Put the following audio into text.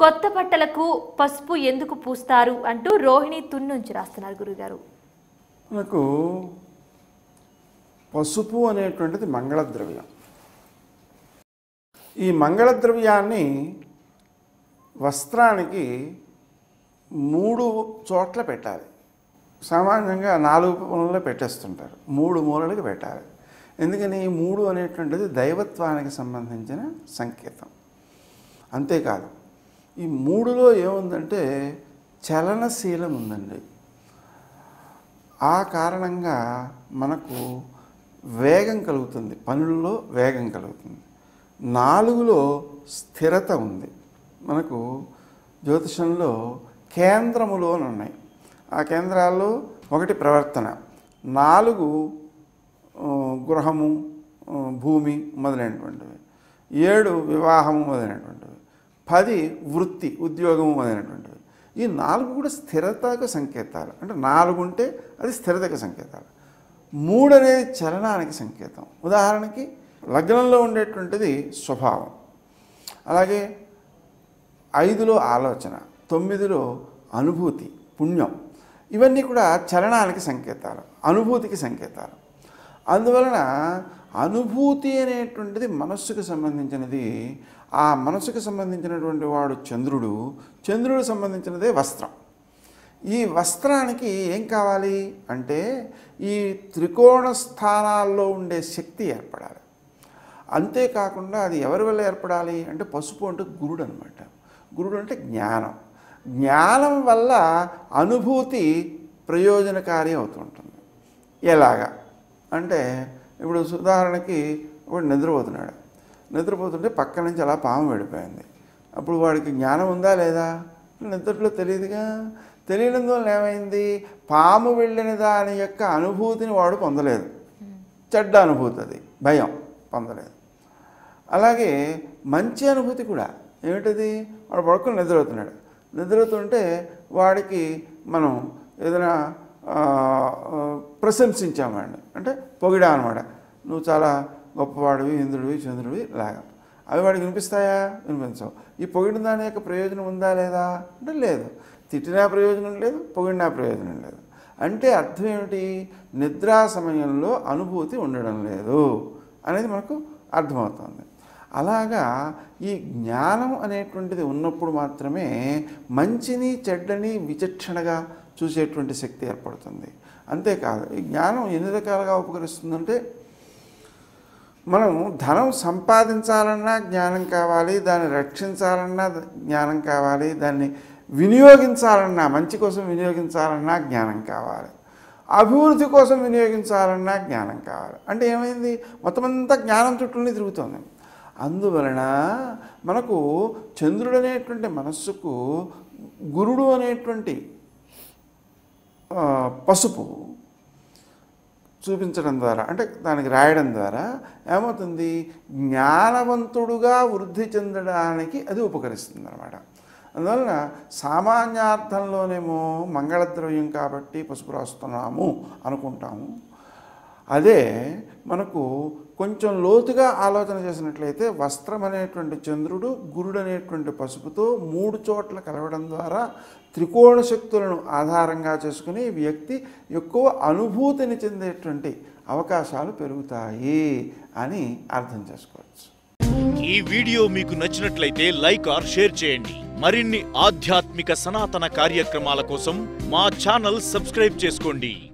కొత్త బట్టలకు పసుపు ఎందుకు పూస్తారు అంటూ రోహిణి తున్నుంచి రాస్తున్నారు గురుగారు మనకు పసుపు అనేటువంటిది మంగళద్రవ్యం ఈ మంగళద్రవ్యాన్ని వస్త్రానికి మూడు చోట్ల పెట్టాలి సామాన్యంగా నాలుగు మూలలో పెట్టేస్తుంటారు మూడు మూలలకు పెట్టాలి ఎందుకని ఈ మూడు అనేటువంటిది దైవత్వానికి సంబంధించిన సంకేతం అంతేకాదు ఈ మూడులో ఏముందంటే చలనశీలం ఉందండి ఆ కారణంగా మనకు వేగం కలుగుతుంది పనుల్లో వేగం కలుగుతుంది నాలుగులో స్థిరత ఉంది మనకు జ్యోతిషంలో కేంద్రములు అని ఉన్నాయి ఆ కేంద్రాల్లో ఒకటి ప్రవర్తన నాలుగు ఆ, గృహము ఆ, భూమి మొదలైనటువంటివి ఏడు వివాహము మొదలైనటువంటివి పది వృత్తి ఉద్యోగము మొదలైనటువంటివి ఈ నాలుగు కూడా స్థిరతకు సంకేతాలు అంటే నాలుగు ఉంటే అది స్థిరతకు సంకేతాలు మూడు అనేది చలనానికి సంకేతం ఉదాహరణకి లగ్నంలో ఉండేటువంటిది స్వభావం అలాగే ఐదులో ఆలోచన తొమ్మిదిలో అనుభూతి పుణ్యం ఇవన్నీ కూడా చలనానికి సంకేతాలు అనుభూతికి సంకేతాలు అందువలన అనుభూతి అనేటువంటిది మనస్సుకు సంబంధించినది ఆ మనసుకు సంబంధించినటువంటి వాడు చంద్రుడు చంద్రుడు సంబంధించినదే వస్త్రం ఈ వస్త్రానికి ఏం కావాలి అంటే ఈ త్రికోణ స్థానాల్లో ఉండే శక్తి ఏర్పడాలి అంతేకాకుండా అది ఎవరి వల్ల ఏర్పడాలి అంటే పసుపు అంటే గురుడు అనమాట గురుడు అంటే జ్ఞానం జ్ఞానం వల్ల అనుభూతి ప్రయోజనకారి అవుతుంటుంది ఎలాగా అంటే ఇప్పుడు ఉదాహరణకి వాడు నిద్రపోతున్నాడు నిద్రపోతుంటే పక్క నుంచి అలా పాము వెళ్ళిపోయింది అప్పుడు వాడికి జ్ఞానం ఉందా లేదా నిద్రలో తెలియదుగా తెలియనందువల్ల ఏమైంది పాము వెళ్ళిన దాని యొక్క అనుభూతిని వాడు పొందలేదు చెడ్డ అనుభూతి అది భయం పొందలేదు అలాగే మంచి అనుభూతి కూడా ఏమిటది వాడు పడుకొని నిద్రపోతున్నాడు నిద్రపోతుంటే వాడికి మనం ఏదైనా ఆ, ఆ, ప్రశంసించామండి అంటే పొగిడా అనమాట నువ్వు చాలా గొప్పవాడివి ఇంద్రుడివి చంద్రుడివి లాగా అవి వాడికి వినిపిస్తాయా వినిపించవు ఈ పొగిడిన దాని యొక్క ప్రయోజనం ఉందా లేదా అంటే లేదు తిట్టినా ప్రయోజనం లేదు పొగిడినా ప్రయోజనం లేదు అంటే అర్థం ఏమిటి నిద్రా సమయంలో అనుభూతి ఉండడం లేదు అనేది మనకు అర్థమవుతుంది అలాగా ఈ జ్ఞానం అనేటువంటిది ఉన్నప్పుడు మాత్రమే మంచిని చెడ్డని విచక్షణగా చూసేటువంటి శక్తి ఏర్పడుతుంది అంతేకాదు ఈ జ్ఞానం ఎన్ని రకాలుగా ఉపకరిస్తుందంటే మనం ధనం సంపాదించాలన్నా జ్ఞానం కావాలి దాన్ని రక్షించాలన్నా జ్ఞానం కావాలి దాన్ని వినియోగించాలన్నా మంచి కోసం వినియోగించాలన్నా జ్ఞానం కావాలి అభివృద్ధి కోసం వినియోగించాలన్నా జ్ఞానం కావాలి అంటే ఏమైంది మొత్తం అంతా జ్ఞానం చుట్టూనే తిరుగుతుంది అందువలన మనకు చంద్రుడు అనేటువంటి మనస్సుకు గురుడు అనేటువంటి ఆ, పసుపు చూపించడం ద్వారా అంటే దానికి రాయడం ద్వారా ఏమవుతుంది జ్ఞానవంతుడుగా వృద్ధి చెందడానికి అది ఉపకరిస్తుంది అనమాట అందువలన సామాన్యార్థంలోనేమో మంగళద్రవ్యం కాబట్టి పసుపు రాస్తున్నాము అనుకుంటాము అదే మనకు కొంచెం లోతుగా ఆలోచన చేసినట్లయితే వస్త్రం అనేటువంటి చంద్రుడు గురుడు అనేటువంటి పసుపుతో మూడు చోట్ల కలవడం ద్వారా త్రికోణ శక్తులను ఆధారంగా చేసుకుని వ్యక్తి ఎక్కువ అనుభూతిని చెందేటువంటి అవకాశాలు పెరుగుతాయి అని అర్థం చేసుకోవచ్చు ఈ వీడియో మీకు నచ్చినట్లయితే లైక్ ఆర్ షేర్ చేయండి మరిన్ని ఆధ్యాత్మిక సనాతన కార్యక్రమాల కోసం మా ఛానల్ సబ్స్క్రైబ్ చేసుకోండి